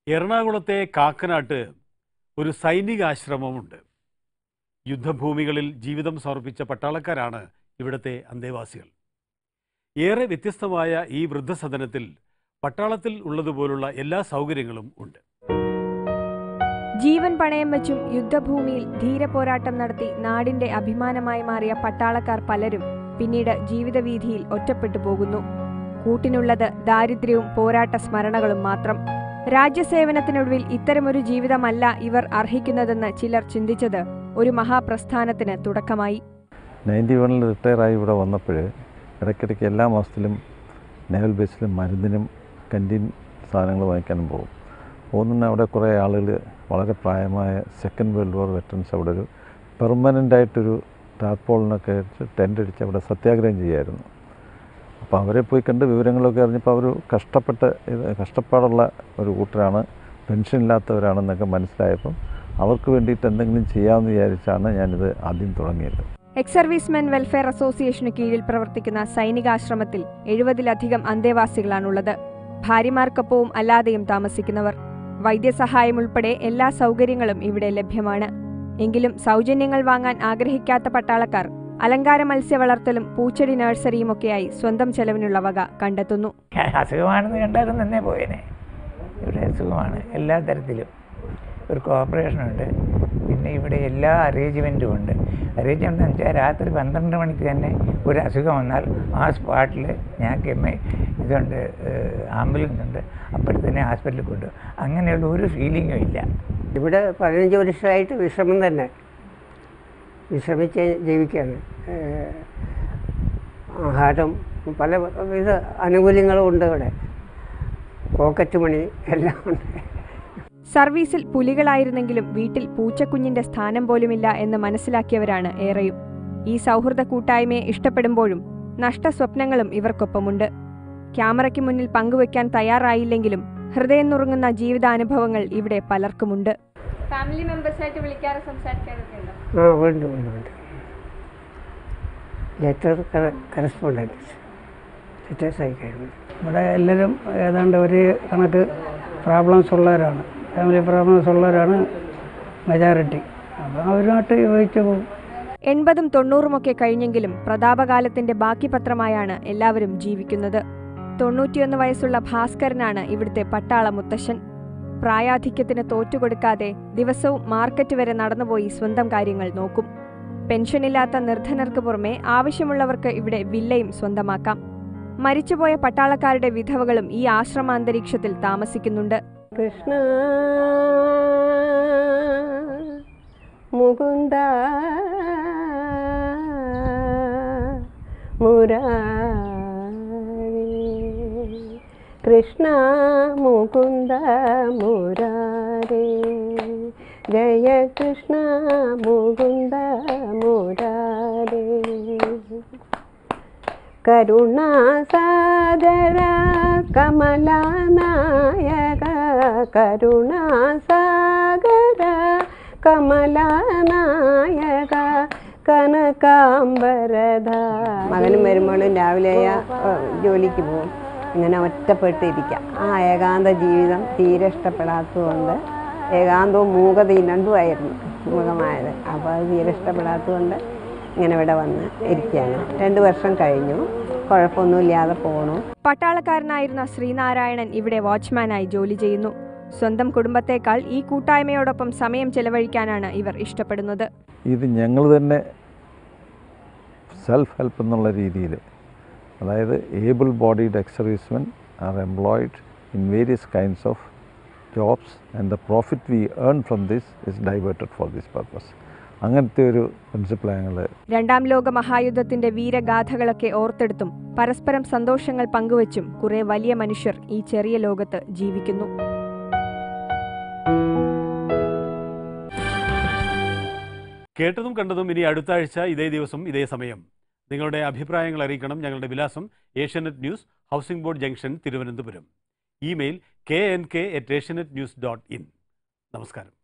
എറണാകുളത്തെ കാക്കനാട്ട് ഒരു സൈനികാശ്രമമുണ്ട് യുദ്ധഭൂമികളിൽ ജീവിതം സമർപ്പിച്ച പട്ടാളക്കാരാണ് ഇവിടുത്തെ അന്തേവാസികൾ ഏറെ വ്യത്യസ്തമായ ഈ വൃദ്ധസദനത്തിൽ പട്ടാളത്തിൽ ഉള്ളതുപോലുള്ള എല്ലാ സൗകര്യങ്ങളും ഉണ്ട് ജീവൻ പണയം വെച്ചും യുദ്ധഭൂമിയിൽ ധീരപോരാട്ടം നടത്തി നാടിന്റെ അഭിമാനമായി മാറിയ പട്ടാളക്കാർ പലരും പിന്നീട് ജീവിതവീഥിയിൽ ഒറ്റപ്പെട്ടു പോകുന്നു കൂട്ടിനുള്ളത് ദാരിദ്ര്യവും പോരാട്ട സ്മരണകളും മാത്രം രാജ്യസേവനത്തിനൊടുവിൽ ഇത്തരമൊരു ജീവിതമല്ല ഇവർ അർഹിക്കുന്നതെന്ന് ചിലർ ചിന്തിച്ചത് ഒരു മഹാപ്രസ്ഥാനത്തിന് തുടക്കമായി നയൻറ്റി വണ്ണിൽ റിട്ടയറായി ഇവിടെ വന്നപ്പോൾ ഇടയ്ക്കിടയ്ക്ക് എല്ലാ മാസത്തിലും നേവൽ ബേസിലും മരുന്നിനും കൻറ്റീൻ സാധനങ്ങൾ വാങ്ങിക്കാനും പോകും പോകുന്ന അവിടെ കുറേ ആളുകൾ വളരെ പ്രായമായ സെക്കൻഡ് വേൾഡ് വാർ വെറ്ററൻസ് അവിടെ ഒരു പെർമനൻ്റ് ആയിട്ടൊരു ടാർപോളിനൊക്കെ അടിച്ച് ടെൻ്റ് അടിച്ച് അവിടെ സത്യാഗ്രഹം ചെയ്യുമായിരുന്നു അപ്പോൾ അവരെ പോയി കണ്ട് വിവരങ്ങളൊക്കെ അറിഞ്ഞപ്പോൾ അവർ കഷ്ടപ്പെട്ട് ഇത് കഷ്ടപ്പാടുള്ള ഒരു കൂട്ടരാണ് പെൻഷൻ ഇല്ലാത്തവരാണെന്നൊക്കെ മനസ്സിലായപ്പം അവർക്ക് വേണ്ടിയിട്ട് എന്തെങ്കിലും ചെയ്യാമെന്ന് വിചാരിച്ചാണ് ഞാനിത് ആദ്യം തുടങ്ങിയത് എക്സ് സർവീസ്മെൻ വെൽഫെയർ അസോസിയേഷന് കീഴിൽ പ്രവർത്തിക്കുന്ന സൈനികാശ്രമത്തിൽ എഴുപതിലധികം അന്തേവാസികളാണുള്ളത് ഭാര്യമാർക്കൊപ്പവും അല്ലാതെയും താമസിക്കുന്നവർ വൈദ്യസഹായം ഉൾപ്പെടെ എല്ലാ സൗകര്യങ്ങളും ഇവിടെ ലഭ്യമാണ് എങ്കിലും സൗജന്യങ്ങൾ വാങ്ങാൻ ആഗ്രഹിക്കാത്ത പട്ടാളക്കാർ അലങ്കാര മത്സ്യ വളർത്തലും പൂച്ചെടി നഴ്സറിയുമൊക്കെയായി സ്വന്തം ചെലവിനുള്ള വക കണ്ടെത്തുന്നു അസുഖമാണെന്ന് കണ്ടാലും തന്നെ പോയേനെ ഇവിടെ അസുഖമാണ് എല്ലാ തരത്തിലും ഒരു കോപ്പറേഷനുണ്ട് പിന്നെ ഇവിടെ എല്ലാ അറേഞ്ച്മെൻറ്റും ഉണ്ട് അറേഞ്ച്മെൻ്റ് എന്ന് വെച്ചാൽ രാത്രി പന്ത്രണ്ട് മണിക്ക് തന്നെ ഒരു അസുഖം വന്നാൽ ആ സ്പോട്ടിൽ ഞങ്ങൾക്ക് എം ഐ ഇതുണ്ട് ആംബുലൻസ് ഉണ്ട് അപ്പോഴത്തന്നെ ഹോസ്പിറ്റലിൽ കൊണ്ടുപോകും അങ്ങനെയുള്ള ഒരു ഫീലിങ്ങും ഇല്ല ഇവിടെ പതിനഞ്ച് വർഷമായിട്ട് വിശ്രമം തന്നെ വിശ്രമിച്ച് ജീവിക്കുകയാണ് ഏഹ് ആഹാരം പല വിധ ആനുകൂല്യങ്ങളും ഉണ്ട് ഇവിടെ പോക്കറ്റ് മണി എല്ലാം ഉണ്ട് സർവീസിൽ പുലികളായിരുന്നെങ്കിലും വീട്ടിൽ പൂച്ചക്കുഞ്ഞിന്റെ സ്ഥാനം പോലുമില്ല എന്ന് മനസ്സിലാക്കിയവരാണ് ഏറെയും ഈ സൗഹൃദ കൂട്ടായ്മയെ ഇഷ്ടപ്പെടുമ്പോഴും നഷ്ടസ്വപ്നങ്ങളും ഇവർക്കൊപ്പമുണ്ട് ക്യാമറയ്ക്ക് മുന്നിൽ പങ്കുവെക്കാൻ തയ്യാറായില്ലെങ്കിലും ഹൃദയം നുറുങ്ങുന്ന ജീവിതാനുഭവങ്ങൾ ഇവിടെ പലർക്കുമുണ്ട് ഫാമിലി മെമ്പേഴ്സായിട്ട് വിളിക്കാറ് സംസാരിക്കാറൊക്കെ ഉണ്ടോ ആ ഉണ്ട് ഉണ്ട് ഉണ്ട് ലെറ്റർ കറസ്പോണ്ടൻസ് ലെറ്റേഴ്സ് അയക്കാറുണ്ട് ഇവിടെ എല്ലാവരും ഏതാണ്ട് ഒരു കണക്ക് പ്രോബ്ലംസ് ഉള്ളവരാണ് ഫാമിലി പ്രോബ്ലംസ് ഉള്ളവരാണ് മെജോറിറ്റി അപ്പോൾ അവരുമായിട്ട് യോജിച്ച് പോകും എൺപതും തൊണ്ണൂറുമൊക്കെ കഴിഞ്ഞെങ്കിലും പ്രതാപകാലത്തിന്റെ ബാക്കി പത്രമായാണ് എല്ലാവരും ജീവിക്കുന്നത് തൊണ്ണൂറ്റിയൊന്ന് വയസ്സുള്ള ഭാസ്കരനാണ് ഇവിടുത്തെ പട്ടാള മുത്തശ്ശൻ പ്രായാധിക്യത്തിന് തോറ്റുകൊടുക്കാതെ ദിവസവും മാർക്കറ്റ് വരെ നടന്നുപോയി സ്വന്തം കാര്യങ്ങൾ നോക്കും പെൻഷനില്ലാത്ത നിർധനർക്ക് പുറമെ ആവശ്യമുള്ളവർക്ക് ഇവിടെ വില്ലയും സ്വന്തമാക്കാം മരിച്ചുപോയ പട്ടാളക്കാരുടെ വിധവകളും ഈ ആശ്രമാന്തരീക്ഷത്തിൽ താമസിക്കുന്നുണ്ട് കൃഷ്ണ മുകുന്ദ മുരാരി കൃഷ്ണ മുകുന്ദ മുരാരി ജയ കൃഷ്ണ മുകുന്ദ മുരാരി കരുണാസാഗര കമലനായക കരുണാസാഗര കമലനായക കനകാംബരധ മകനും വരുമ്പോഴും രാവിലെ ജോലിക്ക് പോകും ഇങ്ങനെ ഒറ്റപ്പെട്ടിരിക്കാം ആ ഏകാന്ത ജീവിതം തീരെ ഇഷ്ടപ്പെടാത്തതുകൊണ്ട് ഏകാന്തവും മൂകതയും രണ്ടുമായിരുന്നു മൂകമായത് അപ്പോൾ അത് തീരെ ഇഷ്ടപ്പെടാത്തതുകൊണ്ട് ഇങ്ങനെ ഇവിടെ വന്ന് ഇരിക്കുകയാണ് രണ്ട് വർഷം കഴിഞ്ഞു കുഴപ്പമൊന്നുമില്ലാതെ പോണു പട്ടാളക്കാരനായിരുന്ന ശ്രീനാരായണൻ ഇവിടെ വാച്ച്മാനായി ജോലി ചെയ്യുന്നു സ്വന്തം കുടുംബത്തേക്കാൾ ഈ കൂട്ടായ്മയോടൊപ്പം സമയം ചെലവഴിക്കാനാണ് ഇവർ ഇഷ്ടപ്പെടുന്നത് ഇത് ഞങ്ങൾ തന്നെ സെൽഫ് ഹെൽപ്പ് എന്നുള്ള രീതിയിൽ അതായത് able bodied ex servicemen are employed in various kinds of jobs and the profit we earn from this is diverted for this purpose അങ്ങനത്തെ ഒരു പ്രിൻസിപ്പിളാണ് ഞങ്ങൾ രണ്ടാം ലോക മഹായുദ്ധത്തിന്റെ വീരഗാഥകളൊക്കെ ഓർത്തെടുത്തും പരസ്പരം സന്തോഷങ്ങൾ പങ്കുവച്ചും കുറെ വലിയ മനുഷ്യർ ഈ ചെറിയ ലോകത്ത് ജീവിക്കുന്നു കേട്ടതും കണ്ടതും ഇനി അടുത്ത ആഴ്ച ഇതേ ദിവസം ഇതേ സമയം നിങ്ങളുടെ അഭിപ്രായങ്ങൾ അറിയിക്കണം ഞങ്ങളുടെ വിലാസം Asianet news housing board junction Thiruvananthapuram email K N K at Asianet news dot in നമസ്കാരം